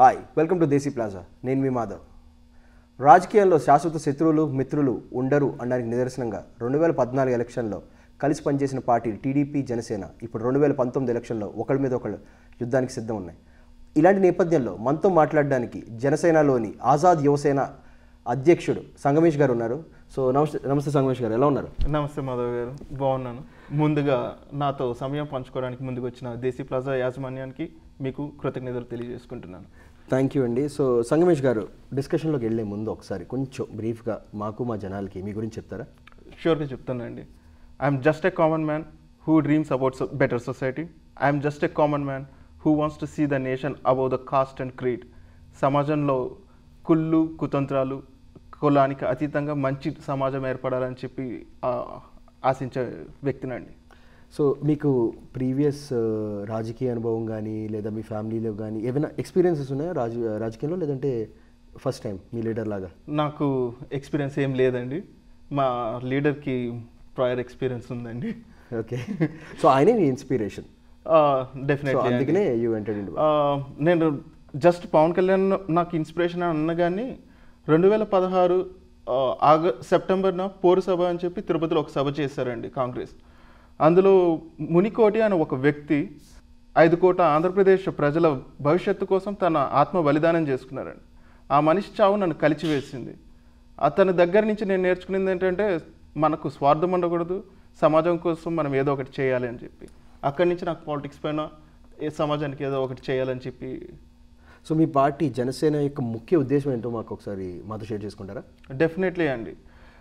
Hi welcome to Desi plaza నేను మీ మాధవ్ రాజకీయాల్లో శాశ్వత శత్రువులు మిత్రులు ఉండరు అనడానికి నిదర్శనంగా రెండు వేల పద్నాలుగు ఎలక్షన్లో కలిసి పనిచేసిన పార్టీ టీడీపీ జనసేన ఇప్పుడు రెండు వేల పంతొమ్మిది ఎలక్షన్లో ఒకళ్ళ మీద ఒకళ్ళు యుద్ధానికి సిద్ధం ఉన్నాయి ఇలాంటి నేపథ్యంలో మనతో మాట్లాడడానికి జనసేనలోని ఆజాద్ యువసేన అధ్యక్షుడు సంగమేష్ గారు ఉన్నారు సో నమస్తే నమస్తే సంగమేష్ గారు ఎలా ఉన్నారు నమస్తే మాధవ్ గారు బాగున్నాను ముందుగా నాతో సమయం పంచుకోవడానికి ముందుకు వచ్చిన దేశీ ప్లాజా యాజమాన్యానికి మీకు కృతజ్ఞతలు తెలియజేసుకుంటున్నాను థ్యాంక్ యూ అండి సో సంగమేష్ గారు డిస్కషన్లోకి వెళ్ళే ముందు ఒకసారి కొంచెం బ్రీఫ్గా మాకు మా జనాలకి మీ గురించి చెప్తారా షూర్గా చెప్తానండి I'm just a common man who dreams about better society I'm just a common man who wants to see the nation about the caste and creed సమాజంలో కుళ్ళు కుతంత్రాలు కులానికి అతీతంగా మంచి సమాజం ఏర్పడాలని చెప్పి ఆ, ఆశించే వ్యక్తినండి సో మీకు ప్రీవియస్ రాజకీయ అనుభవం కానీ లేదా మీ ఫ్యామిలీలో కానీ ఏమైనా ఎక్స్పీరియన్సెస్ ఉన్నాయా రాజ రాజకీయంలో లేదంటే ఫస్ట్ టైం మీ లీడర్ లాగా నాకు ఎక్స్పీరియన్స్ ఏం లేదండి మా లీడర్కి ప్రయర్ ఎక్స్పీరియన్స్ ఉందండి ఓకే సో ఆయనే మీ ఇన్స్పిరేషన్ సో డెఫినెట్లీ అందుకనే యూ ఎంటెడ్ ఇన్ నేను జస్ట్ పవన్ కళ్యాణ్ నాకు ఇన్స్పిరేషన్ అని అన్న కానీ రెండు వేల పదహారు ఆగ సెప్టెంబర్న పోరు సభ అని చెప్పి తిరుపతిలో ఒక సభ చేశారండి కాంగ్రెస్ అందులో మునికోటి అనే ఒక వ్యక్తి ఐదు కోట్ల ఆంధ్రప్రదేశ్ ప్రజల భవిష్యత్తు కోసం తన ఆత్మ బలిదానం చేసుకున్నారండి ఆ మనిషి చావు నన్ను కలిచివేసింది అతని దగ్గర నుంచి నేను నేర్చుకునేది ఏంటంటే మనకు స్వార్థం ఉండకూడదు సమాజం కోసం మనం ఏదో ఒకటి చేయాలి అని చెప్పి అక్కడి నుంచి నాకు పాలిటిక్స్ పైన ఏ సమాజానికి ఏదో ఒకటి చేయాలని చెప్పి సో మీ పార్టీ జనసేన యొక్క ముఖ్య ఉద్దేశం ఏంటో మాకు ఒకసారి మాతో షేర్ చేసుకుంటారా డెఫినెట్లీ అండి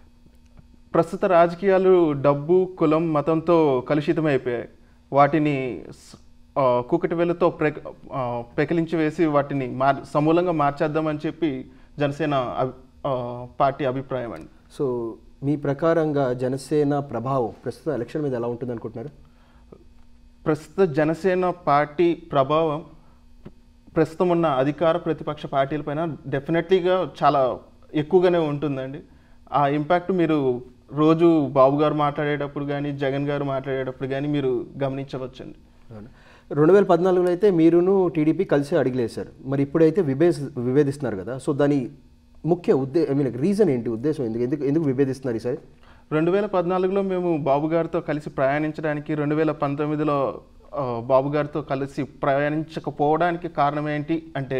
ప్రస్తుత రాజకీయాలు డబ్బు కులం మతంతో కలుషితమైపోయాయి వాటిని స్- ఆ, కూకటి వేలతో ప్రె ఆ, పెకిలించి వేసి వాటిని మార్ సమూలంగా మార్చేద్దామని చెప్పి జనసేన అభి- ఆ, పార్టీ అభిప్రాయం అండి సో మీ ప్రకారంగా జనసేన ప్రభావం ప్రస్తుతం ఎలక్షన్ మీద ఎలా ఉంటుంది అనుకుంటున్నారు ప్రస్తుత జనసేన పార్టీ ప్రభావం ప్రస్తుతం ఉన్న అధికార ప్రతిపక్ష పార్టీలపైన డెఫినెట్లీగా చాలా ఎక్కువగానే ఉంటుందండి ఆ ఇంపాక్ట్ మీరు రోజు బాబు గారు మాట్లాడేటప్పుడు కానీ జగన్ గారు మాట్లాడేటప్పుడు కానీ మీరు గమనించవచ్చండి రెండు వేల పద్నాలుగులో అయితే మీరును టీడీపీ కలిసి అడిగిలేశారు మరి ఇప్పుడైతే విభేద విభేదిస్తున్నారు కదా సో దాని ముఖ్య ఉద్దే ఐ మీన్ రీజన్ ఏంటి ఉద్దేశం ఎందుకు ఎందుకు ఎందుకు విభేదిస్తున్నారు ఈసారి రెండు వేల పద్నాలుగులో మేము బాబు గారితో కలిసి ప్రయాణించడానికి రెండు వేల పంతొమ్మిదిలో ఆ, బాబు గారితో కలిసి ప్రయాణించకపోవడానికి కారణం ఏంటి అంటే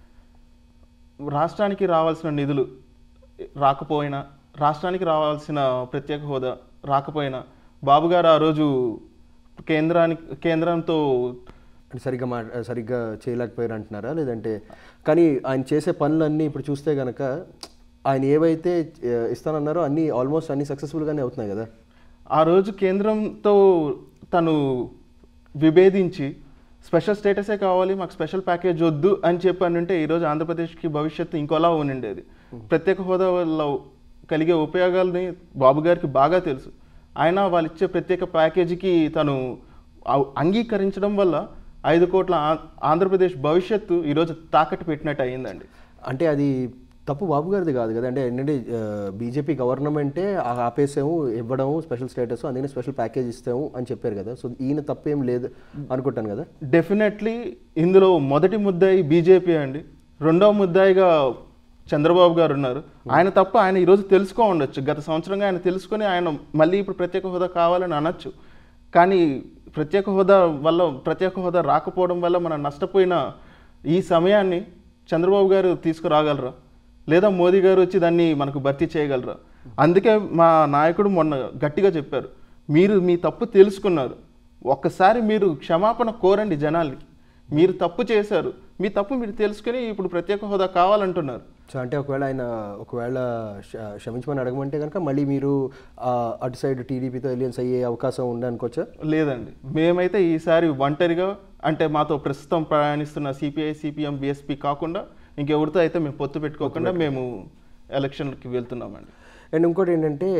రాష్ట్రానికి రావాల్సిన నిధులు రాకపోయినా రాష్ట్రానికి రావాల్సిన ప్రత్యేక హోదా రాకపోయినా బాబు గారు ఆ రోజు కేంద్రానికి కేంద్రంతో అంటే సరిగ్గా మా సరిగ్గా చేయలేకపోయారు అంటున్నారా లేదంటే కానీ ఆయన చేసే పనులన్నీ ఇప్పుడు చూస్తే కనుక ఆయన ఏవైతే ఆ, ఇస్తానన్నారో అన్నీ ఆల్మోస్ట్ అన్ని సక్సెస్ఫుల్గానే అవుతున్నాయి కదా ఆ రోజు కేంద్రంతో తను విభేదించి స్పెషల్ స్టేటసే కావాలి మాకు స్పెషల్ ప్యాకేజ్ వద్దు అని చెప్పి అని ఉంటే ఈరోజు ఆంధ్రప్రదేశ్కి భవిష్యత్తు ఇంకోలా ఉండిండేది ప్రత్యేక హోదా వల్ల కలిగే ఉపయోగాలని బాబు గారికి బాగా తెలుసు ఆయన వాళ్ళు ఇచ్చే ప్రత్యేక ప్యాకేజీకి తను అవ్- అంగీకరించడం వల్ల ఐదు కోట్ల ఆ- ఆంధ్రప్రదేశ్ భవిష్యత్తు ఈరోజు తాకట్టు పెట్టినట్టు అయ్యిందండి అంటే అది తప్పు బాబు గారిది కాదు కదా అంటే ఏంటంటే బీజేపీ గవర్నమెంటే ఆ- ఆపేసాము ఇవ్వడం స్పెషల్ స్టేటస్ అందుకని స్పెషల్ ప్యాకేజ్ ఇస్తాము అని చెప్పారు కదా సో ఈయన తప్పేం లేదు అనుకుంటాను కదా డెఫినెట్లీ ఇందులో మొదటి ముద్దాయి బీజేపీ అండి రెండవ ముద్దాయిగా చంద్రబాబు గారు ఉన్నారు ఆయన తప్ప ఆయన ఈరోజు తెలుసుకో ఉండొచ్చు గత సంవత్సరంగా ఆయన తెలుసుకొని ఆయన మళ్ళీ ఇప్పుడు ప్రత్యేక హోదా కావాలని అనొచ్చు కానీ ప్రత్యేక హోదా వల్ల ప్రత్యేక హోదా రాకపోవడం వల్ల మనం నష్టపోయిన ఈ సమయాన్ని చంద్రబాబు గారు తీసుకురాగలరా లేదా మోదీ గారు వచ్చి దాన్ని మనకు భర్తీ చేయగలరా అందుకే మా నాయకుడు మొన్న గట్టిగా చెప్పారు మీరు మీ తప్పు తెలుసుకున్నారు ఒక్కసారి మీరు క్షమాపణ కోరండి జనాలకి మీరు తప్పు చేశారు మీ తప్పు మీరు తెలుసుకుని ఇప్పుడు ప్రత్యేక హోదా కావాలంటున్నారు సో అంటే ఒకవేళ ఆయన ఒకవేళ క్ష- క్షమించమని అడగమంటే కనుక మళ్ళీ మీరు ఆ, అటు సైడ్ టీడీపీతో ఎలియన్స్ అయ్యే అవకాశం ఉండనుకోవచ్చా లేదండి మేమైతే ఈసారి ఒంటరిగా అంటే మాతో ప్రస్తుతం ప్రయాణిస్తున్న సిపిఐ సిపిఎం బిఎస్పి కాకుండా ఇంకెవరితో అయితే మేము పొత్తు పెట్టుకోకుండా మేము ఎలక్షన్కి వెళ్తున్నామండి అండ్ ఇంకోటి ఏంటంటే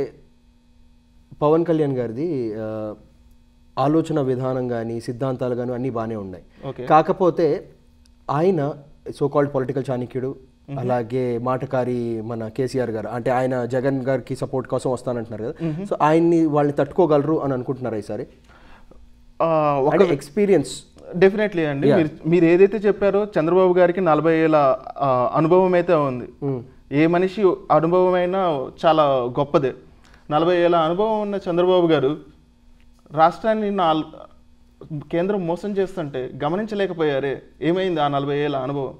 పవన్ కళ్యాణ్ గారిది ఆ, ఆలోచన విధానం కానీ సిద్ధాంతాలు కానీ అన్నీ బాగానే ఉన్నాయి ఓకే కాకపోతే ఆయన సో కాల్డ్ పొలిటికల్ చాణక్యుడు అలాగే మాటకారి మన కేసీఆర్ గారు అంటే ఆయన జగన్ గారికి సపోర్ట్ కోసం వస్తానంటున్నారు కదా సో ఆయన్ని వాళ్ళని తట్టుకోగలరు అని అనుకుంటున్నారా ఈసారి ఆ, ఒక అంటే ఎక్స్పీరియన్స్ డెఫినెట్లీ అండి మీరు మీరు ఏదైతే చెప్పారో చంద్రబాబు గారికి నలభై ఏళ్ళ ఆ, అనుభవం అయితే ఉంది ఏ మనిషి అనుభవం అయినా చాలా గొప్పదే నలభై ఏళ్ళ అనుభవం ఉన్న చంద్రబాబు గారు రాష్ట్రాన్ని నాల్ కేంద్రం మోసం చేస్తుంటే గమనించలేకపోయారే ఏమైంది ఆ నలభై ఏళ్ళ అనుభవం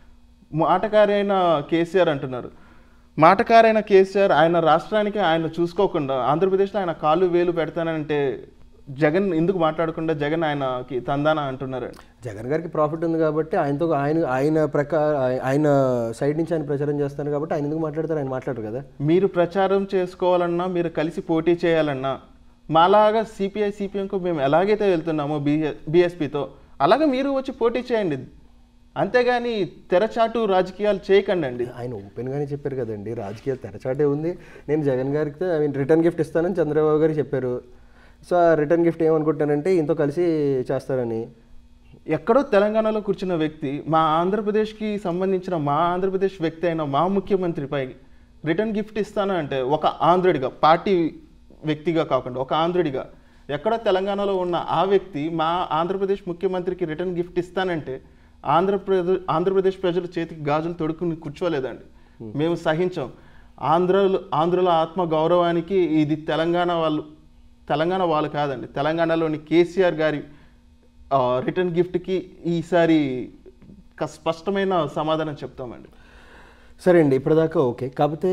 మాటకారైన కేసీఆర్ అంటున్నారు మాటకారైన కేసీఆర్ ఆయన రాష్ట్రానికి ఆయన చూసుకోకుండా ఆంధ్రప్రదేశ్లో ఆయన కాళ్ళు వేలు పెడతానంటే జగన్ ఎందుకు మాట్లాడకుండా జగన్ ఆయనకి తందాన అంటున్నారండి జగన్ గారికి ప్రాఫిట్ ఉంది కాబట్టి ఆయనతో ఆయన ఆయన ప్రకారం ఆయన సైడ్ నుంచి ఆయన ప్రచారం చేస్తాను కాబట్టి ఆయన ఎందుకు మాట్లాడతారు ఆయన మాట్లాడరు కదా మీరు ప్రచారం చేసుకోవాలన్నా మీరు కలిసి పోటీ చేయాలన్నా మాలాగా సిపిఐ సిపిఎంకు మేము ఎలాగైతే వెళ్తున్నామో బిఎ బిఎస్పితో అలాగే మీరు వచ్చి పోటీ చేయండి అంతేగాని తెరచాటు రాజకీయాలు చేయకండి అండి ఆయన ఓపెన్గానే చెప్పారు కదండి రాజకీయ తెరచాటే ఉంది నేను జగన్ గారికి ఐ మీన్ రిటర్న్ గిఫ్ట్ ఇస్తానని చంద్రబాబు గారికి చెప్పారు సో ఆ రిటర్న్ గిఫ్ట్ ఏమనుకుంటానంటే ఇంతో కలిసి చేస్తారని ఎక్కడో తెలంగాణలో కూర్చున్న వ్యక్తి మా ఆంధ్రప్రదేశ్కి సంబంధించిన మా ఆంధ్రప్రదేశ్ వ్యక్తి అయిన మా ముఖ్యమంత్రిపై రిటర్న్ గిఫ్ట్ ఇస్తాను అంటే ఒక ఆంధ్రుడిగా పార్టీ వ్యక్తిగా కాకుండా ఒక ఆంధ్రుడిగా ఎక్కడో తెలంగాణలో ఉన్న ఆ వ్యక్తి మా ఆంధ్రప్రదేశ్ ముఖ్యమంత్రికి రిటర్న్ గిఫ్ట్ ఇస్తానంటే ఆంధ్రప్రదేశ్ ఆంధ్రప్రదేశ్ ప్రజల చేతికి గాజులు తొడుక్కుని కూర్చోలేదండి మేము సహించాం ఆంధ్రలు ఆంధ్రుల ఆత్మ గౌరవానికి ఇది తెలంగాణ వాళ్ళు తెలంగాణ వాళ్ళు కాదండి తెలంగాణలోని కేసీఆర్ గారి ఆ, రిటర్న్ గిఫ్ట్కి ఈసారి ఒక స్పష్టమైన సమాధానం చెప్తామండి సరే అండి ఇప్పటిదాకా ఓకే కాకపోతే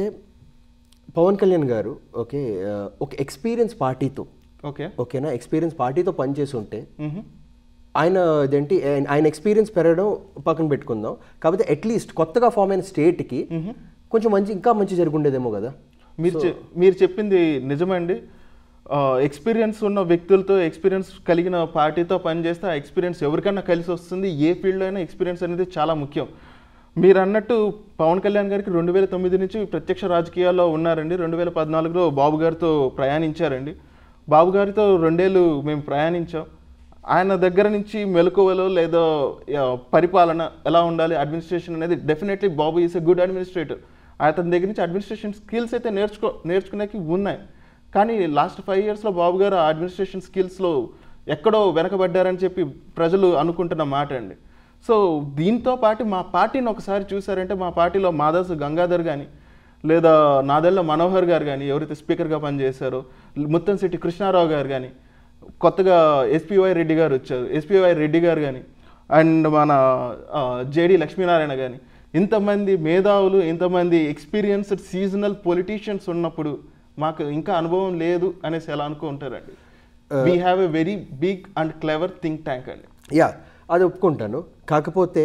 పవన్ కళ్యాణ్ గారు ఓకే ఆ, ఒక ఎక్స్పీరియన్స్ పార్టీతో ఓకే ఓకేనా ఎక్స్పీరియన్స్ పార్టీతో పనిచేసి ఉంటే మ్హూ. ఆయన ఇదేంటి ఆయన- ఆయన ఎక్స్పీరియన్స్ పెరగడం పక్కన పెట్టుకుందాం కాకపోతే అట్లీస్ట్ కొత్తగా ఫామ్ అయిన స్టేట్కి కొంచెం మంచి ఇంకా మంచి జరుగుండేదేమో కదా మీరు చె- మీరు చెప్పింది నిజమండి ఎక్స్పీరియన్స్ ఉన్న వ్యక్తులతో ఎక్స్పీరియన్స్ కలిగిన పార్టీతో పనిచేస్తే ఆ ఎక్స్పీరియన్స్ ఎవరికైనా కలిసి వస్తుంది ఏ ఫీల్డ్లో అయినా ఎక్స్పీరియన్స్ అనేది చాలా ముఖ్యం మీరు అన్నట్టు పవన్ కళ్యాణ్ గారికి రెండు వేల తొమ్మిది నుంచి ప్రత్యక్ష రాజకీయాల్లో ఉన్నారండి రెండు వేల పద్నాలుగులో బాబు గారితో ప్రయాణించారండి బాబు గారితో రెండేళ్ళు మేము ప్రయాణించాం ఆయన దగ్గర నుంచి మెలకువలు లేదా ఆ, పరిపాలన ఎలా ఉండాలి అడ్మినిస్ట్రేషన్ అనేది definitely Babu is a good administrator అతని దగ్గర నుంచి అడ్మినిస్ట్రేషన్ స్కిల్స్ అయితే నేర్చుకో నేర్చుకునేకి ఉన్నాయి కానీ లాస్ట్ ఫైవ్ ఇయర్స్లో బాబు గారు ఆ అడ్మినిస్ట్రేషన్ స్కిల్స్లో ఎక్కడో వెనకబడ్డారని చెప్పి ప్రజలు అనుకుంటున్న మాట అండి సో దీంతో పాటు మా పార్టీని ఒకసారి చూసారంటే మా పార్టీలో మాదాసు గంగాధర్ కానీ లేదా నాదెళ్ళ మనోహర్ గారు కానీ ఎవరైతే స్పీకర్గా పనిచేశారో ముత్తంశెట్టి కృష్ణారావు గారు కానీ కొత్తగా ఎస్పీవై రెడ్డి గారు వచ్చారు ఎస్పీవై రెడ్డి గారు కానీ అండ్ మన జేడి లక్ష్మీనారాయణ కానీ ఇంతమంది మేధావులు ఇంతమంది ఎక్స్పీరియన్స్డ్ సీజనల్ పొలిటీషియన్స్ ఉన్నప్పుడు మాకు ఇంకా అనుభవం లేదు అనేసి ఎలా అనుకుంటారండి we have a very big and clever think tank అండి యా అది ఒప్పుకుంటాను కాకపోతే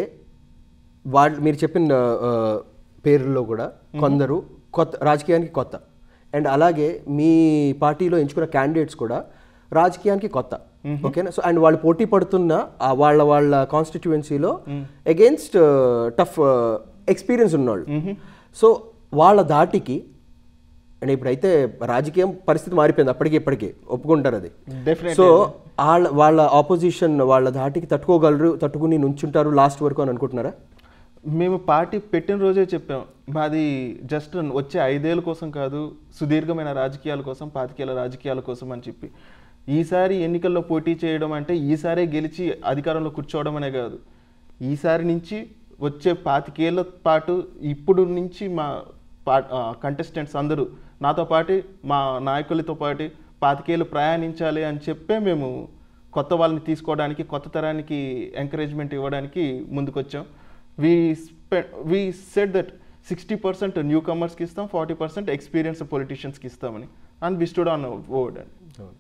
వాళ్ళు మీరు చెప్పిన ఆ, పేర్లలో కూడా కొందరు కొత్త రాజకీయానికి కొత్త అండ్ అలాగే మీ పార్టీలో ఎంచుకున్న క్యాండిడేట్స్ కూడా రాజకీయానికి కొత్త ఓకేనా సో అండ్ వాళ్ళు పోటీ పడుతున్న ఆ వాళ్ళ వాళ్ళ కాన్స్టిట్యువెన్సీలో అగేన్స్ట్ టఫ్ ఎక్స్పీరియన్స్ ఉన్నవాళ్ళు సో వాళ్ళ దాటికి అండ్ ఇప్పుడైతే రాజకీయం పరిస్థితి మారిపోయింది అప్పటికి ఇప్పటికి ఒప్పుకుంటారు అది Definitely. సో వాళ్ళ వాళ్ళ ఆపోజిషన్ వాళ్ళ ధాటికి తట్టుకోగలరు తట్టుకుని నుంచుంటారు లాస్ట్ వరకు అని అనుకుంటున్నారా మేము పార్టీ పెట్టిన రోజే చెప్పాం మాది జస్ట్ వచ్చే ఐదేళ్ళ కోసం కాదు సుదీర్ఘమైన రాజకీయాల కోసం పాతికేళ్ల రాజకీయాల కోసం అని చెప్పి ఈసారి ఎన్నికల్లో పోటీ చేయడం అంటే ఈసారే గెలిచి అధికారంలో కూర్చోవడం అనే కాదు ఈసారి నుంచి వచ్చే పాతికేళ్ల పాటు ఇప్పుడు నుంచి మా పా కంటెస్టెంట్స్ అందరూ నాతో పాటు మా నాయకులతో పాటు పాతికేళ్ళు ప్రయాణించాలి అని చెప్పే మేము కొత్త వాళ్ళని తీసుకోవడానికి కొత్త తరానికి ఎంకరేజ్మెంట్ ఇవ్వడానికి ముందుకొచ్చాం we spe we set that sixty percent new కమర్స్కి ఇస్తాం ఫార్టీ పర్సెంట్ ఎక్స్పీరియన్స్ పొలిటీషియన్స్కి ఇస్తామని and we stood on word అండి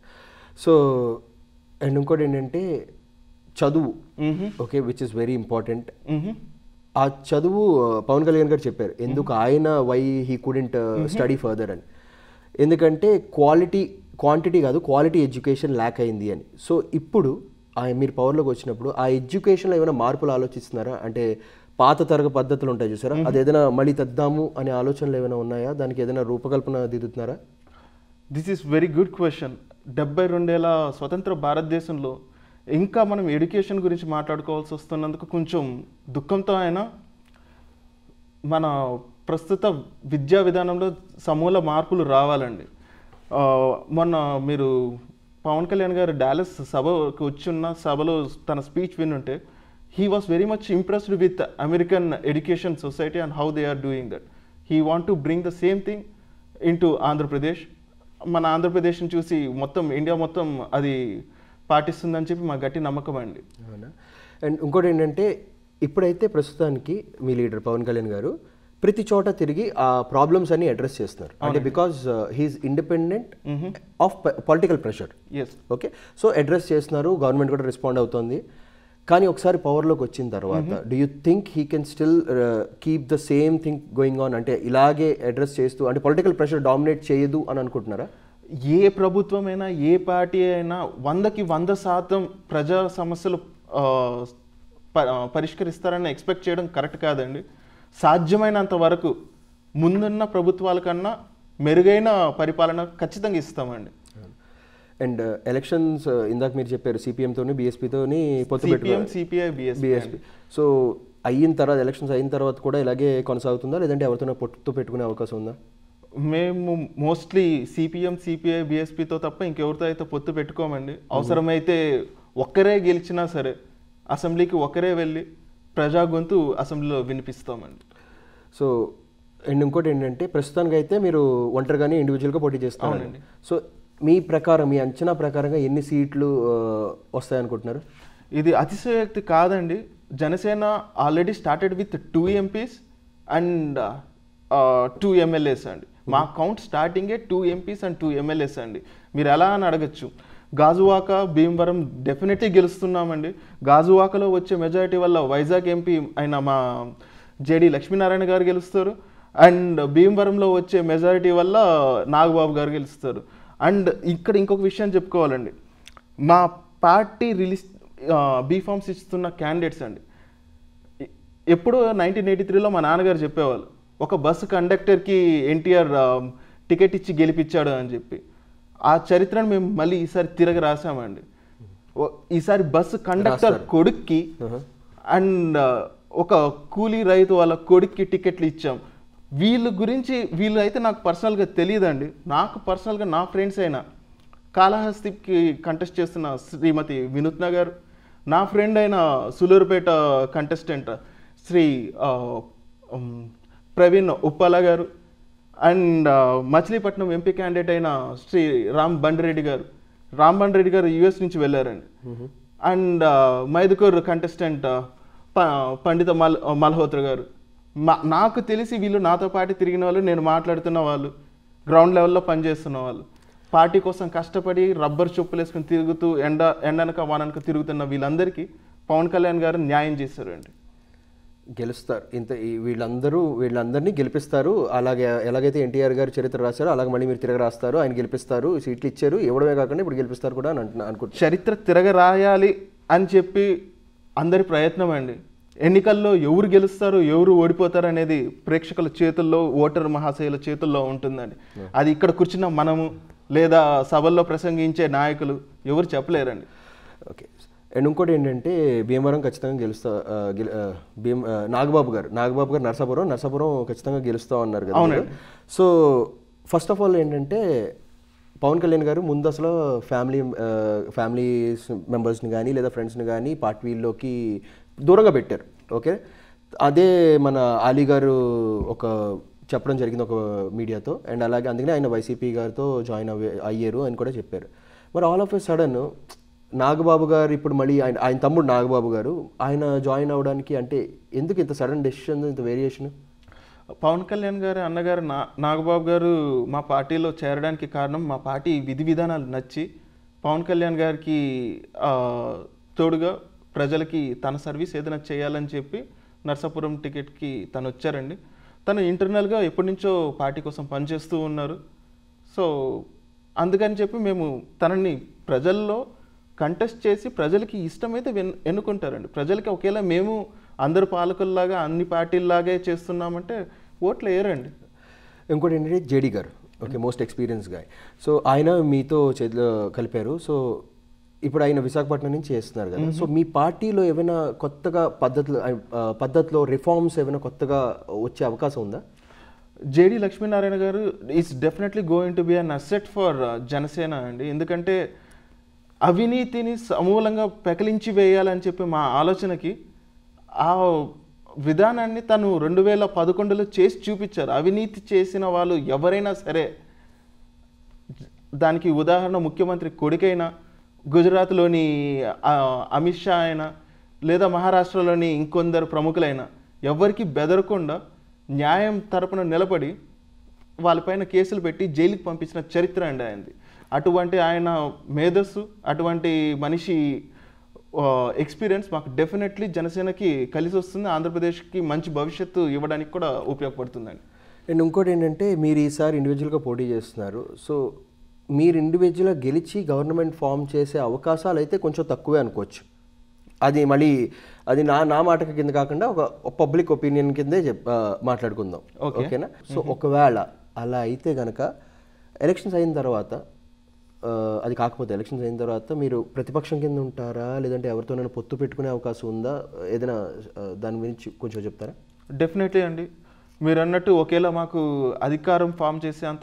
సో అండ్ ఇంకోటి ఏంటంటే చదువు okay which is very important ఆ చదువు ఆ, పవన్ కళ్యాణ్ గారు చెప్పారు ఎందుకు ఆయన why he couldn't study further అని ఎందుకంటే క్వాలిటీ క్వాంటిటీ కాదు క్వాలిటీ ఎడ్యుకేషన్ ల్యాక్ అయింది అని సో ఇప్పుడు ఆ మీరు పవర్లోకి వచ్చినప్పుడు ఆ ఎడ్యుకేషన్లో ఏమైనా మార్పులు ఆలోచిస్తున్నారా అంటే పాత తరగ పద్ధతులు ఉంటాయి చూసారా అది ఏదైనా మళ్ళీ తెద్దాము అనే ఆలోచనలు ఏమైనా ఉన్నాయా దానికి ఏదైనా రూపకల్పన దిద్దుతున్నారా this is very good question డెబ్బై రెండేళ్ల స్వతంత్ర భారతదేశంలో ఇంకా మనం ఎడ్యుకేషన్ గురించి మాట్లాడుకోవాల్సి వస్తున్నందుకు కొంచెం దుఃఖంతో అయినా మన ప్రస్తుత విద్యా విధానంలో సమూల మార్పులు రావాలండి ఆ, మొన్న మీరు పవన్ కళ్యాణ్ గారు డాలస్ సభకు వచ్చున్న సభలో తన స్పీచ్ వినుంటే he was very much impressed with American education society and how they are doing that he want to bring the same thing into Andhra Pradesh మన ఆంధ్రప్రదేశ్ని చూసి మొత్తం ఇండియా మొత్తం అది పాటిస్తుందని చెప్పి మా గట్టి నమ్మకం అండి అవునా అండ్ ఇంకోటి ఏంటంటే ఇప్పుడైతే ప్రస్తుతానికి మీ లీడర్ పవన్ కళ్యాణ్ గారు ప్రతి చోట తిరిగి ఆ ప్రాబ్లమ్స్ అన్ని అడ్రస్ చేస్తున్నారు అంటే because he is independent of political pressure yes okay so address చేస్తున్నారు గవర్నమెంట్ కూడా రెస్పాండ్ అవుతుంది కానీ ఒకసారి పవర్లోకి వచ్చిన తర్వాత do you think he can still keep the same thing going on అంటే ఇలాగే అడ్రస్ చేస్తూ అంటే పొలిటికల్ ప్రెషర్ డామినేట్ చేయదు అని అనుకుంటున్నారా ఏ ప్రభుత్వమైనా ఏ పార్టీ అయినా వందకి వంద శాతం ప్రజా సమస్యలు ఆ, ప- ఆ, పరిష్కరిస్తారని ఎక్స్పెక్ట్ చేయడం కరెక్ట్ కాదండి సాధ్యమైనంత వరకు ముందున్న ప్రభుత్వాల కన్నా మెరుగైన పరిపాలన ఖచ్చితంగా ఇస్తామండి అండ్ ఎలక్షన్స్ ఇందాక మీరు చెప్పారు సిపిఎం తోని బీఎస్పీ తోని పొత్తు సిపిఎం పెట్టుకో సిపిఐ బిఎస్పీ బీఎస్పీ సో అయిన తర్వాత ఎలక్షన్స్ అయిన తర్వాత కూడా ఇలాగే కొనసాగుతుందా లేదంటే ఎవరితోనో పొత్తు పెట్టుకునే అవకాశం ఉందా మేము మోస్ట్లీ సిపిఎం సిపిఐ బిఎస్పీతో తప్ప ఇంకెవరితో అయితే పొత్తు పెట్టుకోమండి అవసరమైతే ఒక్కరే గెలిచినా సరే అసెంబ్లీకి ఒక్కరే వెళ్ళి ప్రజా గొంతు అసెంబ్లీలో వినిపిస్తామండి సో అండ్ ఇంకోటి ఏంటంటే ప్రస్తుతానికి అయితే మీరు ఒంటరిగానే ఇండివిజువల్గా పోటీ చేస్తారు అవునండి. సో మీ ప్రకారం మీ అంచనా ప్రకారంగా ఎన్ని సీట్లు ఆ, వస్తాయనుకుంటున్నారు ఇది అతిశయోక్తి కాదండి Janasena already started with two MPs and two MLAs అండి మా కౌంట్ స్టార్టింగే two MPs and two MLAs అండి మీరు ఎలా అని అడగచ్చు గాజువాక భీమవరం డెఫినెట్లీ గెలుస్తున్నామండి గాజువాకలో వచ్చే మెజారిటీ వల్ల వైజాగ్ ఎంపీ అయిన మా జేడి లక్ష్మీనారాయణ గారు గెలుస్తారు అండ్ భీమవరంలో వచ్చే మెజారిటీ వల్ల నాగబాబు గారు గెలుస్తారు అండ్ ఇక్కడ ఇంకొక విషయం చెప్పుకోవాలండి మా పార్టీ రిలీజ్ బీఫామ్స్ ఇస్తున్న క్యాండిడేట్స్ అండి ఎ- ఎప్పుడో నైన్టీన్ ఎయిటీ త్రీలో మా నాన్నగారు చెప్పేవాళ్ళు ఒక బస్సు కండక్టర్కి ఎన్టీఆర్ టికెట్ ఇచ్చి గెలిపించాడు అని చెప్పి ఆ చరిత్రను మేము మళ్ళీ ఈసారి తిరగ రాసామండి ఓ- ఈసారి బస్సు కండక్టర్ కొడుక్కి అండ్ ఒక కూలీ రైతు వాళ్ళ కొడుక్కి టికెట్లు ఇచ్చాం వీళ్ళ గురించి వీళ్ళు అయితే నాకు పర్సనల్గా తెలియదండి నాకు పర్సనల్గా నా ఫ్రెండ్స్ అయినా కాళహస్తికి కంటెస్ట్ చేస్తున్న శ్రీమతి వినూత్న గారు నా ఫ్రెండ్ అయిన సులూరుపేట కంటెస్టెంట్ శ్రీ ఆ, ఉమ్, ప్రవీణ్ ఉప్పాల గారు అండ్ మచిలీపట్నం ఎంపీ క్యాండిడేట్ అయిన శ్రీ రామ్ బండిరెడ్డి గారు రామ్ బండిరెడ్డి గారు యుఎస్ నుంచి వెళ్ళారండి అండ్ మైదుకూరు కంటెస్టెంట్ పండిత మల్ మల్హోత్ర గారు మా- నాకు తెలిసి వీళ్ళు నాతో పాటు తిరిగిన వాళ్ళు నేను మాట్లాడుతున్న వాళ్ళు గ్రౌండ్ లెవెల్లో పనిచేస్తున్న వాళ్ళు పార్టీ కోసం కష్టపడి రబ్బర్ చెప్పులు వేసుకుని తిరుగుతూ ఎండ ఎండనక వాననక తిరుగుతున్న వీళ్ళందరికీ పవన్ కళ్యాణ్ గారు న్యాయం చేశారండి గెలుస్తారు ఇంత ఈ- వీళ్ళందరూ వీళ్ళందరినీ గెలిపిస్తారు అలాగే ఎలాగైతే ఎన్టీఆర్ గారు చరిత్ర రాశారో అలాగే మళ్ళీ మీరు తిరగ రాస్తారు ఆయన గెలిపిస్తారు సీట్లు ఇచ్చారు ఇవ్వడమే కాకుండా ఇప్పుడు గెలిపిస్తారు కూడా అని అంటున్నా అనుకుంటున్నాను చరిత్ర తిరగ రాయాలి అని చెప్పి అందరి ప్రయత్నం అండి ఎన్నికల్లో ఎవరు గెలుస్తారు ఎవరు ఓడిపోతారు అనేది ప్రేక్షకుల చేతుల్లో ఓటర్ మహాశయుల చేతుల్లో ఉంటుందండి అది ఇక్కడ కూర్చున్న మనము లేదా సభల్లో ప్రసంగించే నాయకులు ఎవరు చెప్పలేరండి ఓకే అండ్ ఇంకోటి ఏంటంటే భీమవరం ఖచ్చితంగా గెలుస్తా ఆ, గెలు- ఆ, భీమ్ ఆ, నాగబాబు గారు నాగబాబు గారు నరసాపురం నరసాపురం ఖచ్చితంగా గెలుస్తా ఉన్నారు కదా మీరు. సో ఫస్ట్ ఆఫ్ ఆల్ ఏంటంటే పవన్ కళ్యాణ్ గారు ముందు అసలు ఫ్యామిలీ ఫ్యామిలీ మెంబర్స్ని కానీ లేదా ఫ్రెండ్స్ని కానీ పార్టీలోకి దూరంగా పెట్టారు ఓకే అదే మన అలీ గారు ఒక చెప్పడం జరిగింది ఒక మీడియాతో అండ్ అలాగే అందుకనే ఆయన వైసీపీ గారితో జాయిన్ అవ్వే అయ్యారు అని కూడా చెప్పారు మరి all of a sudden Nagababu గారు ఇప్పుడు మళ్ళీ ఆయన ఆయన తమ్ముడు నాగబాబు గారు ఆయన జాయిన్ అవ్వడానికి అంటే ఎందుకు ఇంత సడన్ డెసిషన్ ఇంత వేరియేషన్ పవన్ కళ్యాణ్ గారు అన్నగారు నా నాగబాబు గారు మా పార్టీలో చేరడానికి కారణం మా పార్టీ విధి విధానాలు నచ్చి పవన్ కళ్యాణ్ గారికి ఆ, తోడుగా ప్రజలకి తన సర్వీస్ ఏదైనా చేయాలని చెప్పి నర్సాపురం టికెట్కి తను వచ్చారండి తను ఇంటర్నల్గా ఎప్పటి నుంచో పార్టీ కోసం పనిచేస్తూ ఉన్నారు సో అందుకని చెప్పి మేము తనని ప్రజల్లో కంటెస్ట్ చేసి ప్రజలకి ఇష్టమైతే వెన్ ఎన్నుకుంటారండి ప్రజలకి ఒకేలా మేము అందరు పాలకుల్లాగా అన్ని పార్టీల్లాగే చేస్తున్నామంటే ఓట్లు వేయరండి ఇంకోటి ఏంటంటే జేడీ గారు okay most experience guy so ఆయన మీతో చేతిలో కలిపారు సో ఇప్పుడు ఆయన విశాఖపట్నం నుంచి చేస్తున్నారు కదా సో మీ పార్టీలో ఏమైనా కొత్తగా పద్ధతులు ఆ, పద్ధతిలో రిఫార్మ్స్ ఏమైనా కొత్తగా వచ్చే అవకాశం ఉందా జేడి లక్ష్మీనారాయణ గారు is definitely going to be an asset for Janasena అండి ఎందుకంటే అవినీతిని సమూలంగా పెకలించి వేయాలని చెప్పి మా ఆలోచనకి ఆ విధానాన్ని తను రెండు వేల పదకొండులో చేసి చూపించారు అవినీతి చేసిన వాళ్ళు ఎవరైనా సరే దానికి ఉదాహరణ ముఖ్యమంత్రి కొడుకైనా గుజరాత్లోని ఆ, అమిత్ షా అయినా లేదా మహారాష్ట్రలోని ఇంకొందరు ప్రముఖులైనా ఎవరికి బెదరకుండా న్యాయం తరపున నిలబడి వాళ్ళపైన కేసులు పెట్టి జైలుకి పంపించిన చరిత్ర అండి ఆయనది అటువంటి ఆయన మేధస్సు అటువంటి మనిషి ఎక్స్పీరియన్స్ మాకు డెఫినెట్లీ జనసేనకి కలిసి వస్తుంది ఆంధ్రప్రదేశ్కి మంచి భవిష్యత్తు ఇవ్వడానికి కూడా ఉపయోగపడుతుందండి అండ్ ఇంకోటి ఏంటంటే మీరు ఈసారి ఇండివిజువల్గా పోటీ చేస్తున్నారు సో మీరు ఇండివిజువల్గా గెలిచి గవర్నమెంట్ ఫామ్ చేసే అవకాశాలు అయితే కొంచెం తక్కువే అనుకోవచ్చు అది మళ్ళీ అది నా నా మాటకి కింద కాకుండా ఒక పబ్లిక్ ఒపీనియన్ కిందే చెప్ ఆ, మాట్లాడుకుందాం Okay. ఓకేనా సో ఒకవేళ అలా అయితే గనక ఎలక్షన్స్ అయిన తర్వాత ఆ, అది కాకపోతే ఎలక్షన్స్ అయిన తర్వాత మీరు ప్రతిపక్షం కింద ఉంటారా లేదంటే ఎవరితోనైనా పొత్తు పెట్టుకునే అవకాశం ఉందా ఏదైనా ఆ, దాని గురించి కొంచెం చెప్తారా డెఫినెట్లీ అండి మీరు అన్నట్టు ఒకేలా మాకు అధికారం ఫామ్ చేసే అంత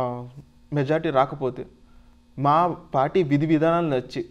మెజార్టీ రాకపోతే మా పార్టీ విధి విధానాలు నచ్చి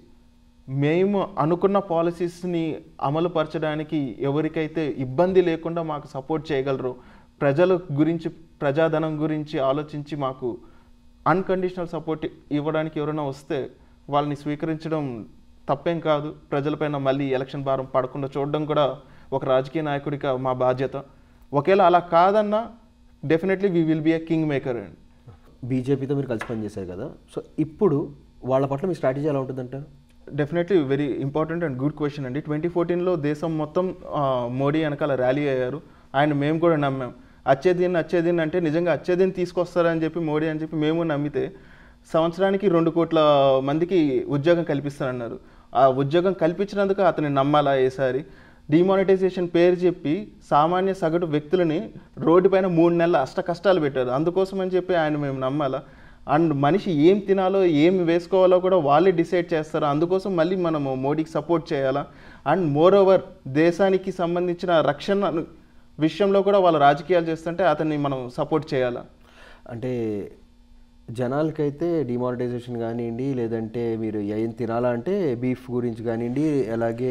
మేము అనుకున్న పాలసీస్ని అమలు పరచడానికి ఎవరికైతే ఇబ్బంది లేకుండా మాకు సపోర్ట్ చేయగలరో ప్రజల గురించి ప్రజాధనం గురించి ఆలోచించి మాకు అన్కండిషనల్ సపోర్ట్ ఇవ్వడానికి ఎవరైనా వస్తే వాళ్ళని స్వీకరించడం తప్పేం కాదు ప్రజలపైన మళ్ళీ ఎలక్షన్ భారం పడకుండా చూడడం కూడా ఒక రాజకీయ నాయకుడిగా మా బాధ్యత ఒకవేళ అలా కాదన్నా definitely we will be a king maker అండి బీజేపీతో మీరు కలిసి పనిచేశారు కదా సో ఇప్పుడు వాళ్ళ పట్ల మీ స్ట్రాటజీ ఎలా ఉంటుందంటారు definitely very important and good question అండి ట్వంటీ ఫోర్టీన్లో దేశం మొత్తం ఆ, మోడీ వెనకాల ర్యాలీ అయ్యారు ఆయన మేము కూడా నమ్మాం అచ్చేదిన్ అచ్చేదిన్ అంటే నిజంగా అచ్చేదిన్ తీసుకొస్తారని చెప్పి మోడీ అని చెప్పి మేము నమ్మితే సంవత్సరానికి రెండు కోట్ల మందికి ఉద్యోగం కల్పిస్తారన్నారు ఆ ఉద్యోగం కల్పించినందుకు అతన్ని నమ్మాలా ఈసారి డిమానిటైజేషన్ పేరు చెప్పి సామాన్య సగటు వ్యక్తులని రోడ్డు పైన మూడు నెలల అష్ట కష్టాలు పెట్టారు అందుకోసం అని చెప్పి ఆయన మేము నమ్మాలా అండ్ మనిషి ఏం తినాలో ఏం వేసుకోవాలో కూడా వాళ్ళే డిసైడ్ చేస్తారు అందుకోసం మళ్ళీ మనము మోడీకి సపోర్ట్ చేయాలా అండ్ మోర్ ఓవర్ దేశానికి సంబంధించిన రక్షణ విషయంలో కూడా వాళ్ళు రాజకీయాలు చేస్తుంటే అతన్ని మనం సపోర్ట్ చేయాలా అంటే జనాలకైతే డిమానిటైజేషన్ కానివ్వండి లేదంటే మీరు ఏం తినాలా అంటే బీఫ్ గురించి కానివ్వండి అలాగే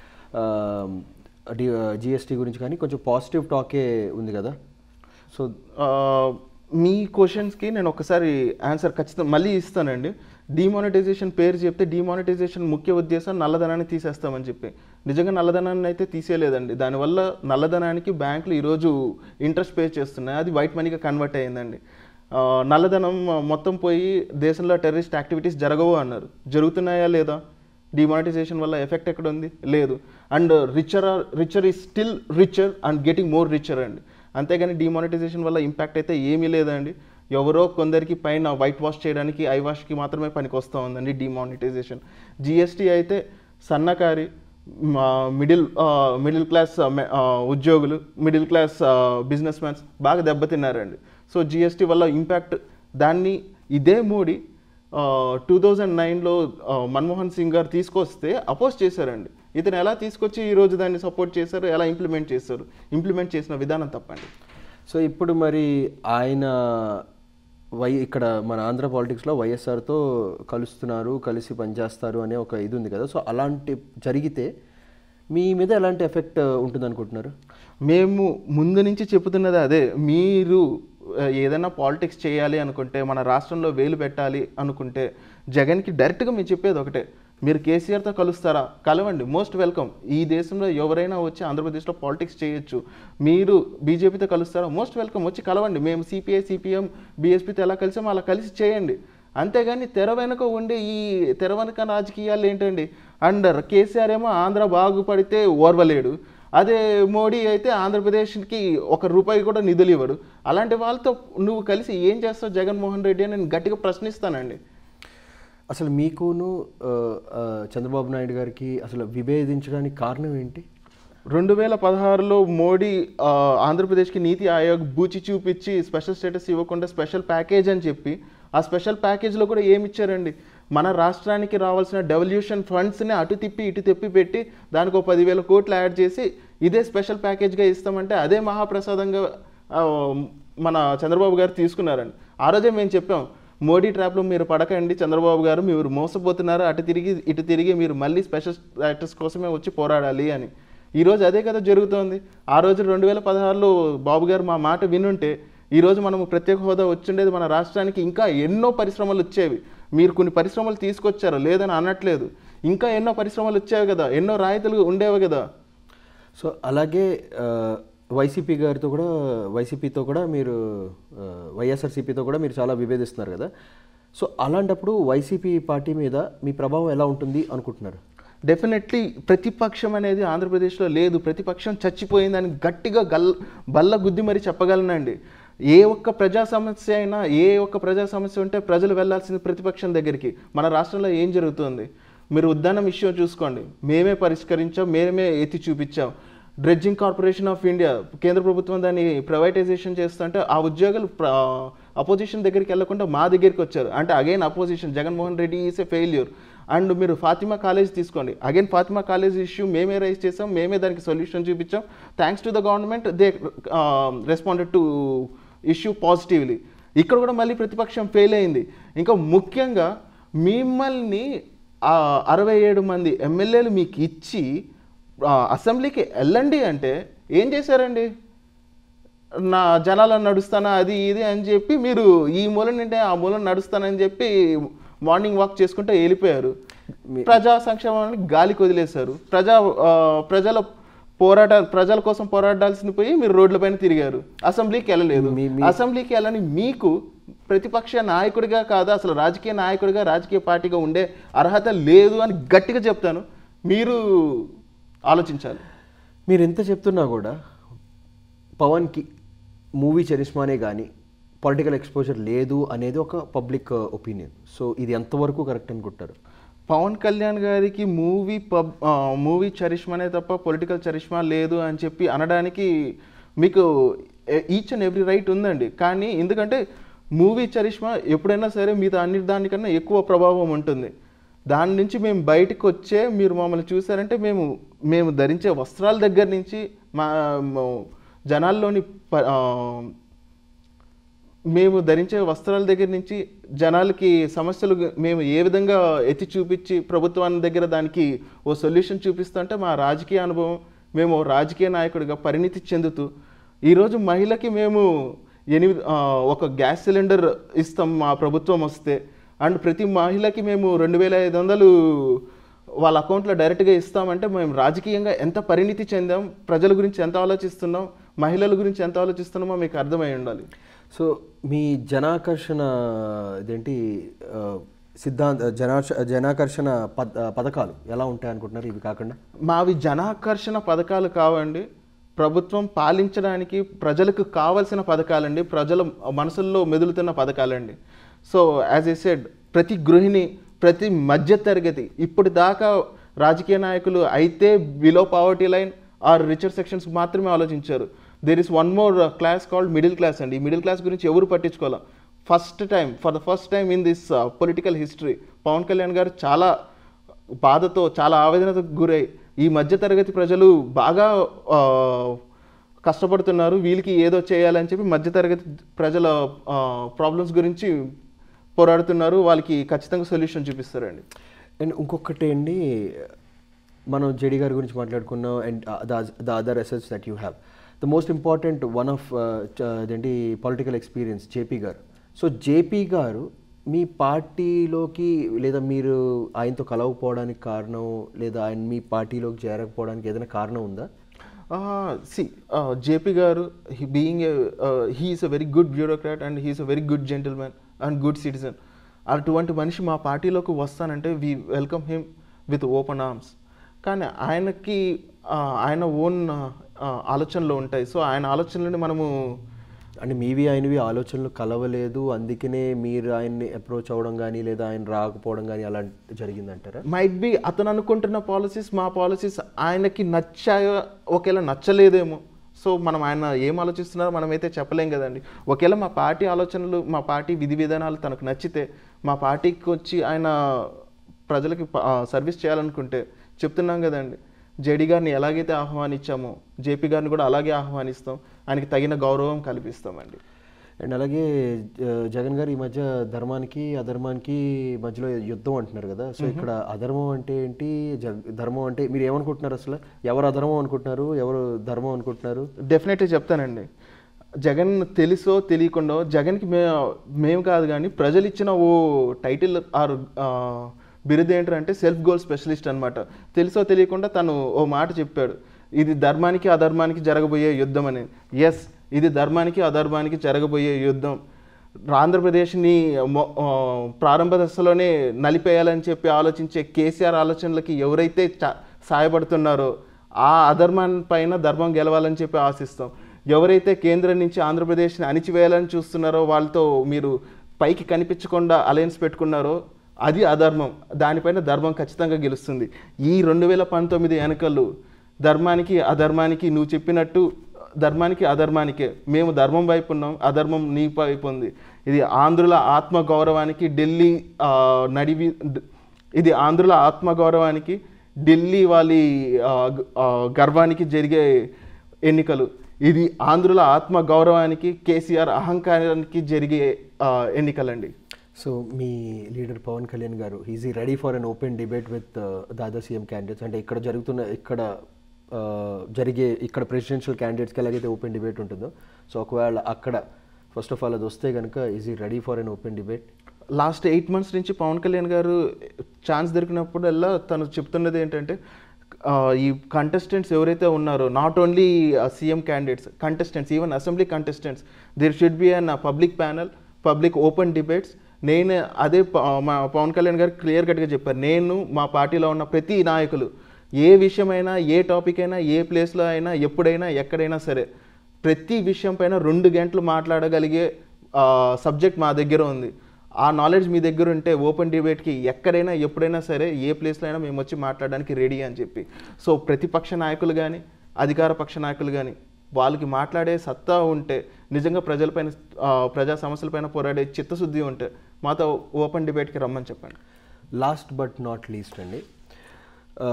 జిఎస్టీ గురించి కానీ కొంచెం పాజిటివ్ టాకే ఉంది కదా సో ఆ, మీ క్వశ్చన్స్కి నేను ఒకసారి ఆన్సర్ ఖచ్చితంగా మళ్ళీ ఇస్తానండి డిమానిటైజేషన్ పేరు చెప్తే డిమానిటైజేషన్ ముఖ్య ఉద్దేశం నల్లధనాన్ని తీసేస్తామని చెప్పి నిజంగా నల్లధనాన్ని అయితే తీసేయలేదండి దానివల్ల నల్లధనానికి బ్యాంకులు ఈరోజు ఇంట్రెస్ట్ పే చేస్తున్నాయి అది వైట్ మనీగా కన్వర్ట్ అయ్యిందండి ఆ, నల్లధనం మొత్తం పోయి దేశంలో టెర్రరిస్ట్ యాక్టివిటీస్ జరగవు అన్నారు జరుగుతున్నాయా లేదా డిమానిటైజేషన్ వల్ల ఎఫెక్ట్ ఎక్కడ ఉంది లేదు and richer richer is still richer and getting more richer అండి అంతేగాని డిమానిటైజేషన్ వల్ల ఇంపాక్ట్ అయితే ఏమీ లేదండి ఎవరో కొందరికి పైన వైట్ వాష్ చేయడానికి ఐ వాష్కి మాత్రమే పనికి వస్తూ ఉందండి డిమానిటైజేషన్ జిఎస్టీ అయితే సన్నకారి మిడిల్ మిడిల్ క్లాస్ ఉద్యోగులు మిడిల్ క్లాస్ బిజినెస్ మ్యాన్స్ బాగా దెబ్బతిన్నారండి సో జిఎస్టీ వల్ల ఇంపాక్ట్ దాన్ని ఇదే మోడీ టూ థౌజండ్ నైన్లో మన్మోహన్ సింగ్ గారు తీసుకొస్తే అపోజ్ చేశారండి ఇతను ఎలా తీసుకొచ్చి ఈ రోజు దాన్ని సపోర్ట్ చేశారు ఎలా ఇంప్లిమెంట్ చేశారు ఇంప్లిమెంట్ చేసిన విధానం తప్పండి సో ఇప్పుడు మరి ఆయన వై ఇక్కడ మన ఆంధ్ర పాలిటిక్స్లో వైఎస్ఆర్తో కలుస్తున్నారు కలిసి పనిచేస్తారు అనే ఒక ఇది ఉంది కదా సో అలాంటి జరిగితే మీ మీద ఎలాంటి ఎఫెక్ట్ ఉంటుంది అనుకుంటున్నారు మేము ముందు నుంచి చెబుతున్నది అదే మీరు ఆ, ఏదైనా పాలిటిక్స్ చేయాలి అనుకుంటే మన రాష్ట్రంలో వేలు పెట్టాలి అనుకుంటే జగన్కి డైరెక్ట్గా మీరు చెప్పేది ఒకటే మీరు కేసీఆర్తో కలుస్తారా కలవండి మోస్ట్ వెల్కమ్ ఈ దేశంలో ఎవరైనా వచ్చి ఆంధ్రప్రదేశ్లో పాలిటిక్స్ చేయొచ్చు మీరు బీజేపీతో కలుస్తారా మోస్ట్ వెల్కమ్ వచ్చి కలవండి మేము సిపిఐ సిపిఎం బీఎస్పీతో ఎలా కలిసామో అలా కలిసి చేయండి అంతేగాని తెర వెనుక ఉండే ఈ తెర వెనుక రాజకీయాలు ఏంటండి అండ్ కేసీఆర్ ఏమో ఆంధ్ర బాగుపడితే ఓర్వలేడు అదే మోడీ అయితే ఆంధ్రప్రదేశ్కి ఒక రూపాయి కూడా నిధులు ఇవ్వడు అలాంటి వాళ్ళతో నువ్వు కలిసి ఏం చేస్తావు జగన్మోహన్ రెడ్డి అని నేను గట్టిగా ప్రశ్నిస్తానండి అసలు మీకును ఆ, ఆ, చంద్రబాబు నాయుడు గారికి అసలు విభేదించడానికి కారణం ఏంటి రెండు వేల పదహారులో మోడీ ఆ, ఆంధ్రప్రదేశ్కి నీతి ఆయోగ్ బూచి చూపించి స్పెషల్ స్టేటస్ ఇవ్వకుండా స్పెషల్ ప్యాకేజ్ అని చెప్పి ఆ స్పెషల్ ప్యాకేజ్లో కూడా ఏమి ఇచ్చారండి మన రాష్ట్రానికి రావాల్సిన డెవల్యూషన్ ఫండ్స్ని అటు తిప్పి ఇటు తిప్పి పెట్టి దానికి ఒక పదివేల కోట్లు యాడ్ చేసి ఇదే స్పెషల్ ప్యాకేజ్గా ఇస్తామంటే అదే మహాప్రసాదంగా ఆ, మన చంద్రబాబు గారు తీసుకున్నారండి ఆ రోజే మేము చెప్పాం మోడీ ట్రాప్లో మీరు పడకండి చంద్రబాబు గారు మీరు మోసపోతున్నారు అటు తిరిగి ఇటు తిరిగి మీరు మళ్ళీ స్పెషల్ స్టాటస్ కోసమే వచ్చి పోరాడాలి అని ఈరోజు అదే కదా జరుగుతోంది ఆ రోజు రెండు వేల పదహారులో బాబు గారు మా మాట వినుంటే ఈరోజు మనము ప్రత్యేక హోదా వచ్చిండేది మన రాష్ట్రానికి ఇంకా ఎన్నో పరిశ్రమలు వచ్చేవి మీరు కొన్ని పరిశ్రమలు తీసుకొచ్చారు లేదని అనట్లేదు ఇంకా ఎన్నో పరిశ్రమలు వచ్చేవి కదా ఎన్నో రాయితీలు ఉండేవి కదా సో అలాగే ఆ, వైసీపీ గారితో కూడా వైసీపీతో కూడా మీరు ఆ, వైఎస్ఆర్సీపీతో కూడా మీరు చాలా విభేదిస్తున్నారు కదా సో అలాంటప్పుడు వైసీపీ పార్టీ మీద మీ ప్రభావం ఎలా ఉంటుంది అనుకుంటున్నారు డెఫినెట్లీ ప్రతిపక్షం అనేది ఆంధ్రప్రదేశ్లో లేదు ప్రతిపక్షం చచ్చిపోయిందని గట్టిగా గల్ బల్ల గుద్ది మరి చెప్పగలనండి ఏ ఒక్క ప్రజా సమస్య అయినా ఏ ఒక్క ప్రజా సమస్య ఉంటే ప్రజలు వెళ్ళాల్సింది ప్రతిపక్షం దగ్గరికి మన రాష్ట్రంలో ఏం జరుగుతుంది మీరు ఉద్దానం విషయం చూసుకోండి మేమే పరిష్కరించాం మేమే ఎత్తి చూపించాం డ్రెడ్జింగ్ కార్పొరేషన్ ఆఫ్ ఇండియా కేంద్ర ప్రభుత్వం దాన్ని ప్రైవేటైజేషన్ చేస్తుంటే ఆ ఉద్యోగులు అపోజిషన్ దగ్గరికి వెళ్లకుండా మా దగ్గరికి వచ్చారు అంటే again opposition Jaganmohan Reddy is a failure and మీరు ఫాతిమా కాలేజ్ తీసుకోండి అగైన్ ఫాతిమా కాలేజ్ ఇష్యూ మేమే రైజ్ చేసాం మేమే దానికి సొల్యూషన్ చూపించాం thanks to the government they responded to issue positively ఇక్కడ కూడా మళ్ళీ ప్రతిపక్షం ఫెయిల్ అయింది ఇంకా ముఖ్యంగా మిమ్మల్ని ఆ అరవై ఏడు మంది ఎమ్మెల్యేలు మీకు ఇచ్చి ఆ, అసెంబ్లీకి వెళ్ళండి అంటే ఏం చేశారండి నా జనాలను నడుస్తానా అది ఇది అని చెప్పి మీరు ఈ మూల నుండి ఆ మూల నడుస్తానని చెప్పి మార్నింగ్ వాక్ చేసుకుంటే వెళ్ళిపోయారు ప్రజా సంక్షేమాన్ని గాలికి వదిలేశారు ప్రజా ఆ, ప్రజల పోరాట ప్రజల కోసం పోరాడాల్సింది పోయి మీరు రోడ్లపైన తిరిగారు అసెంబ్లీకి వెళ్ళలేదు మీ- అసెంబ్లీకి వెళ్ళని మీకు ప్రతిపక్ష నాయకుడిగా కాదు అసలు రాజకీయ నాయకుడిగా రాజకీయ పార్టీగా ఉండే అర్హత లేదు అని గట్టిగా చెప్తాను మీరు ఆలోచించాలి మీరు ఎంత చెప్తున్నా కూడా పవన్కి మూవీ చరిష్మానే కానీ పొలిటికల్ ఎక్స్పోజర్ లేదు అనేది ఒక పబ్లిక్ ఒపీనియన్ సో ఇది ఎంతవరకు కరెక్ట్ అనుకుంటారు పవన్ కళ్యాణ్ గారికి మూవీ పబ్ మూవీ చరిష్మానే తప్ప పొలిటికల్ చరిష్మా లేదు అని చెప్పి అనడానికి మీకు ఈచ్ అండ్ ఎవ్రీ రైట్ ఉందండి కానీ ఎందుకంటే మూవీ చరిష్మా ఎప్పుడైనా సరే మిగతా అన్ని దానికన్నా ఎక్కువ ప్రభావం ఉంటుంది దాని నుంచి మేము బయటకు వచ్చే మీరు మమ్మల్ని చూసారంటే మేము మేము ధరించే వస్త్రాల దగ్గర నుంచి మా మా- జనాల్లోని ప- ఆ, మేము ధరించే వస్త్రాల దగ్గర నుంచి జనాలకి సమస్యలు గ- మేము ఏ విధంగా ఎత్తి చూపించి ప్రభుత్వాన్ని దగ్గర దానికి ఓ సొల్యూషన్ చూపిస్తుంటే మా రాజకీయ అనుభవం మేము ఓ రాజకీయ నాయకుడిగా పరిణితి చెందుతూ ఈరోజు మహిళకి మేము ఎనిమిది ఆ, ఒక గ్యాస్ సిలిండర్ ఇస్తాం మా ప్రభుత్వం వస్తే అండ్ ప్రతి మహిళకి మేము రెండు వేల ఐదు వందలు వాళ్ళ అకౌంట్లో డైరెక్ట్గా ఇస్తామంటే మేము రాజకీయంగా ఎంత పరిణితి చెందాం ప్రజల గురించి ఎంత ఆలోచిస్తున్నాం మహిళల గురించి ఎంత ఆలోచిస్తున్నామో మీకు అర్థమై ఉండాలి సో మీ జనాకర్షణ ఇదేంటి ఆ, సిద్ధాంత జనార్ష జనాకర్షణ పద పథకాలు ఎలా ఉంటాయి అనుకుంటున్నారు ఇవి కాకుండా మావి జనాకర్షణ పథకాలు కావండి ప్రభుత్వం పాలించడానికి ప్రజలకు కావలసిన పథకాలండి ప్రజల మనసుల్లో మెదులుతున్న పథకాలండి సో యాజ్ ఏ సెడ్ ప్రతి గృహిణి ప్రతి మధ్య తరగతి ఇప్పుడు దాకా రాజకీయ నాయకులు అయితే below poverty line or richer sections మాత్రమే ఆలోచించారు there is one more class called middle class అండి ఈ మిడిల్ క్లాస్ గురించి ఎవరు పట్టించుకోవాలి first time for the first time in this political history Pawan Kalyan గారు చాలా బాధతో చాలా ఆవేదనకు గురై ఈ మధ్య తరగతి ప్రజలు బాగా ఆ, కష్టపడుతున్నారు వీళ్ళకి ఏదో చేయాలని చెప్పి మధ్య తరగతి ప్రజల ప్రాబ్లమ్స్ గురించి పోరాడుతున్నారు వాళ్ళకి ఖచ్చితంగా సొల్యూషన్ చూపిస్తారండి అండ్ ఇంకొకటి అండి మనం జేడీ గారి గురించి మాట్లాడుకున్నాం and the other assets that you have the most important one of అదేంటి పొలిటికల్ ఎక్స్పీరియన్స్ జేపీ గారు సో జేపీ గారు మీ పార్టీలోకి లేదా మీరు ఆయనతో కలవకపోవడానికి కారణం లేదా ఆయన మీ పార్టీలోకి చేరకపోవడానికి ఏదైనా కారణం ఉందా సి జేపీ గారు being he is a very good bureaucrat and he is a very good gentlemen and good citizen అటువంటి మనిషి మా పార్టీలోకి వస్తానంటే we welcome him with open arms కానీ ఆయనకి ఆ, ఆయన ఓన్ ఆలోచనలు ఉంటాయి సో ఆయన ఆలోచనలని మనము అంటే మీవి ఆయనవి ఆలోచనలు కలవలేదు అందుకనే మీరు ఆయన్ని అప్రోచ్ అవ్వడం కానీ లేదా ఆయన రాకపోవడం కానీ అలా జరిగిందంటారా మైట్ బి అతను అనుకుంటున్న పాలసీస్ మా పాలసీస్ ఆయనకి నచ్చాయో ఒకవేళ నచ్చలేదేమో సో మనం ఆయన ఏం ఆలోచిస్తున్నారో మనమైతే చెప్పలేం కదండి ఒకవేళ మా పార్టీ ఆలోచనలు మా పార్టీ విధి విధానాలు తనకు నచ్చితే మా పార్టీకి వచ్చి ఆయన ప్రజలకి సర్వీస్ చేయాలనుకుంటే చెప్తున్నాం కదండి జేడీ గారిని ఎలాగైతే ఆహ్వానించామో జేపీ గారిని కూడా అలాగే ఆహ్వానిస్తాం ఆయనకి తగిన గౌరవం కల్పిస్తామండి అండ్ అలాగే జ- జగన్ గారు ఈ మధ్య ధర్మానికి అధర్మానికి మధ్యలో యుద్ధం అంటున్నారు కదా సో ఇక్కడ అధర్మం అంటే ఏంటి జ- ధర్మం అంటే మీరు ఏమనుకుంటున్నారు అసలు ఎవరు అధర్మం అనుకుంటున్నారు ఎవరు ధర్మం అనుకుంటున్నారు డెఫినెట్గా చెప్తానండి జగన్ తెలుసో తెలియకుండా జగన్కి మే మేము కాదు కానీ ప్రజలు ఇచ్చిన ఓ టైటిల్ ఆర్ ఆ, బిరుదు ఏంటంటే సెల్ఫ్ గోల్ స్పెషలిస్ట్ అనమాట తెలుసో తెలియకుండా తను ఓ మాట చెప్పాడు ఇది ధర్మానికి అధర్మానికి జరగబోయే యుద్ధం అని ఎస్ ఇది ధర్మానికి అధర్మానికి జరగబోయే యుద్ధం ఆంధ్రప్రదేశ్ని మొ- ఆ, ప్రారంభ దశలోనే నలిపేయాలని చెప్పి ఆలోచించే కేసీఆర్ ఆలోచనలకి ఎవరైతే చ- సాయపడుతున్నారో ఆ అధర్మం పైన ధర్మం గెలవాలని చెప్పి ఆశిస్తాం ఎవరైతే కేంద్రం నుంచి ఆంధ్రప్రదేశ్ని అణిచివేయాలని చూస్తున్నారో వాళ్ళతో మీరు పైకి కనిపించకుండా అలయన్స్ పెట్టుకున్నారో అది అధర్మం దానిపైన ధర్మం ఖచ్చితంగా గెలుస్తుంది ఈ రెండు వేల పంతొమ్మిది ఎన్నికలు ధర్మానికి అధర్మానికి నువ్వు చెప్పినట్టు ధర్మానికి అధర్మానికే మేము ధర్మం వైపు ఉన్నాం అధర్మం నీ వైపు ఉంది ఇది ఆంధ్రుల ఆత్మ గౌరవానికి ఢిల్లీ ఆ, నడివి ఇది ఆంధ్రుల ఆత్మ గౌరవానికి ఢిల్లీ వాళ్ళ ఆ, గ- ఆ, గర్వానికి జరిగే ఎన్నికలు ఇది ఆంధ్రుల ఆత్మ గౌరవానికి కేసీఆర్ అహంకారానికి జరిగే ఆ, ఎన్నికలండి సో మీ లీడర్ పవన్ కళ్యాణ్ గారు is he ready for an open debate with దాదా సీఎం క్యాండిడేట్స్ అంటే ఇక్కడ జరుగుతున్న ఇక్కడ ఆ, జరిగే ఇక్కడ ప్రెసిడెన్షియల్ క్యాండిడేట్స్కి ఎలాగైతే ఓపెన్ డిబేట్ ఉంటుందో సో ఒకవేళ అక్కడ ఫస్ట్ ఆఫ్ ఆల్ అది వస్తే కనుక is he ready for an open debate last eight months నుంచి పవన్ కళ్యాణ్ గారు ఛాన్స్ దొరికినప్పుడల్లా తను చెప్తున్నది ఏంటంటే ఆ, ఈ కంటెస్టెంట్స్ ఎవరైతే ఉన్నారో not only CM candidates contestants even assembly contestants there should be an public panel public open debates నేను అదే ప- మా పవన్ కళ్యాణ్ గారు క్లియర్ కట్గా చెప్పారు నేను మా పార్టీలో ఉన్న ప్రతి నాయకులు ఏ విషయమైనా ఏ టాపిక్ అయినా ఏ ప్లేస్లో అయినా ఎప్పుడైనా ఎక్కడైనా సరే ప్రతి విషయం పైన రెండు గంటలు మాట్లాడగలిగే సబ్జెక్ట్ మా దగ్గర ఉంది ఆ నాలెడ్జ్ మీ దగ్గర ఉంటే ఓపెన్ డిబేట్కి ఎక్కడైనా ఎప్పుడైనా సరే ఏ ప్లేస్లో అయినా మేము వచ్చి మాట్లాడడానికి రెడీ అని చెప్పి సో ప్రతిపక్ష నాయకులు కానీ అధికార పక్ష నాయకులు కానీ వాళ్ళకి మాట్లాడే సత్తా ఉంటే నిజంగా ప్రజలపైన ఆ, ప్రజా సమస్యలపైన పోరాడే చిత్తశుద్ధి ఉంటే మాతో ఓపెన్ డిబేట్కి రమ్మని చెప్పండి లాస్ట్ బట్ నాట్ లీస్ట్ అండి ఆ,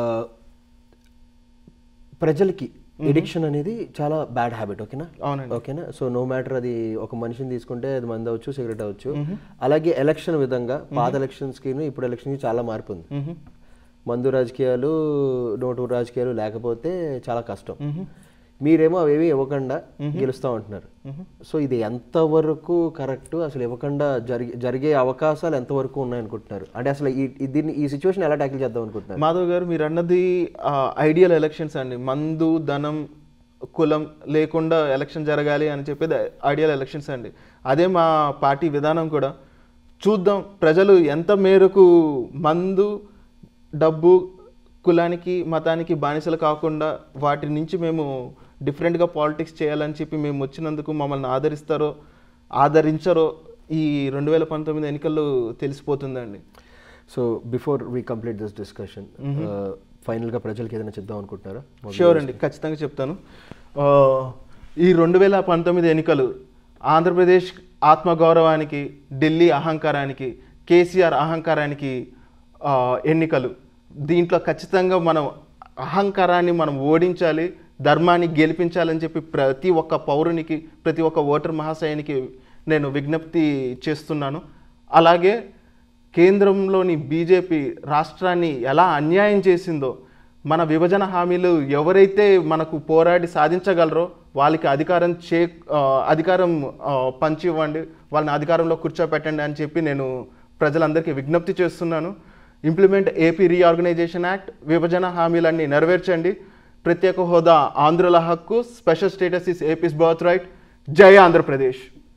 ప్రజలకి ఎడిక్షన్ అనేది చాలా బ్యాడ్ హ్యాబిట్ ఓకేనా అవునండి ఓకేనా సో నో మ్యాటర్ అది ఒక మనిషిని తీసుకుంటే అది మంది అవచ్చు సిగరెట్ అవ్వచ్చు అలాగే ఎలక్షన్ విధంగా పాత ఎలక్షన్స్కి ఇప్పుడు ఎలక్షన్కి చాలా మార్పు ఉంది మ్మ్. మందు రాజకీయాలు నోటు రాజకీయాలు లేకపోతే చాలా కష్టం మీరేమో అవేవి ఇవ్వకుండా గెలుస్తూ ఉంటున్నారు సో ఇది ఎంతవరకు కరెక్ట్ అసలు ఇవ్వకుండా జరిగే జరిగే అవకాశాలు ఎంతవరకు ఉన్నాయనుకుంటున్నారు అంటే అసలు ఈ ఈ- దీన్ని ఈ సిచ్యువేషన్ ఎలా ట్యాకిల్ చేద్దాం అనుకుంటున్నారు మాధవ్ గారు మీరు అన్నది ఐడియల్ ఎలక్షన్స్ అండి మందు ధనం కులం లేకుండా ఎలక్షన్ జరగాలి అని చెప్పేది ఐడియల్ ఎలక్షన్స్ అండి అదే మా పార్టీ విధానం కూడా చూద్దాం ప్రజలు ఎంత మేరకు మందు డబ్బు కులానికి మతానికి బానిసలు కాకుండా వాటి నుంచి మేము డిఫరెంట్గా పాలిటిక్స్ చేయాలని చెప్పి మేము వచ్చినందుకు మమ్మల్ని ఆదరిస్తారో ఆదరించరో ఈ రెండు వేల పంతొమ్మిది ఎన్నికల్లో తెలిసిపోతుందండి so before we complete this discussion ఫైనల్గా ప్రజలకు ఏదైనా చెప్దాం అనుకుంటున్నారా షూర్ అండి ఖచ్చితంగా చెప్తాను ఆ, ఈ రెండు వేల పంతొమ్మిది ఎన్నికలు ఆంధ్రప్రదేశ్ ఆత్మగౌరవానికి ఢిల్లీ అహంకారానికి కేసీఆర్ అహంకారానికి ఆ, ఎన్నికలు దీంట్లో ఖచ్చితంగా మనం అహంకారాన్ని మనం ఓడించాలి ధర్మాన్ని గెలిపించాలని చెప్పి ప్రతి ఒక్క పౌరునికి ప్రతి ఒక్క ఓటర్ మహాశయానికి నేను విజ్ఞప్తి చేస్తున్నాను అలాగే కేంద్రంలోని బీజేపీ రాష్ట్రాన్ని ఎలా అన్యాయం చేసిందో మన విభజన హామీలు ఎవరైతే మనకు పోరాడి సాధించగలరో వాళ్ళకి అధికారం చే ఆ, అధికారం ఆ, పంచి ఇవ్వండి వాళ్ళని అధికారంలో కూర్చోపెట్టండి అని చెప్పి నేను ప్రజలందరికీ విజ్ఞప్తి చేస్తున్నాను ఇంప్లిమెంట్ ఏపీ రీఆర్గనైజేషన్ యాక్ట్ విభజన హామీలన్నీ నెరవేర్చండి ప్రత్యేక హోదా ఆంధ్రుల హక్కు special status is AP's birth right జై ఆంధ్రప్రదేశ్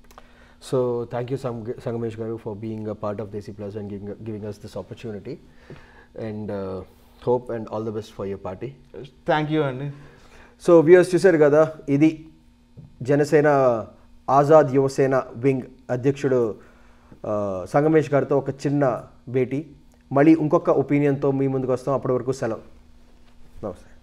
సో థ్యాంక్ యూ సంగ సంగమేష్ గారు for being a part of Desi plus and giving giving us this opportunity and hope and all the best for your party thank you అండి so viewers చూశారు కదా ఇది Janasena Azad యువసేన wing అధ్యక్షుడు ఆ, సంగమేష్ గారితో ఒక చిన్న భేటీ మళ్ళీ ఇంకొక ఒపీనియన్తో మీ ముందుకు వస్తాం అప్పటి వరకు సెలవు నమస్తే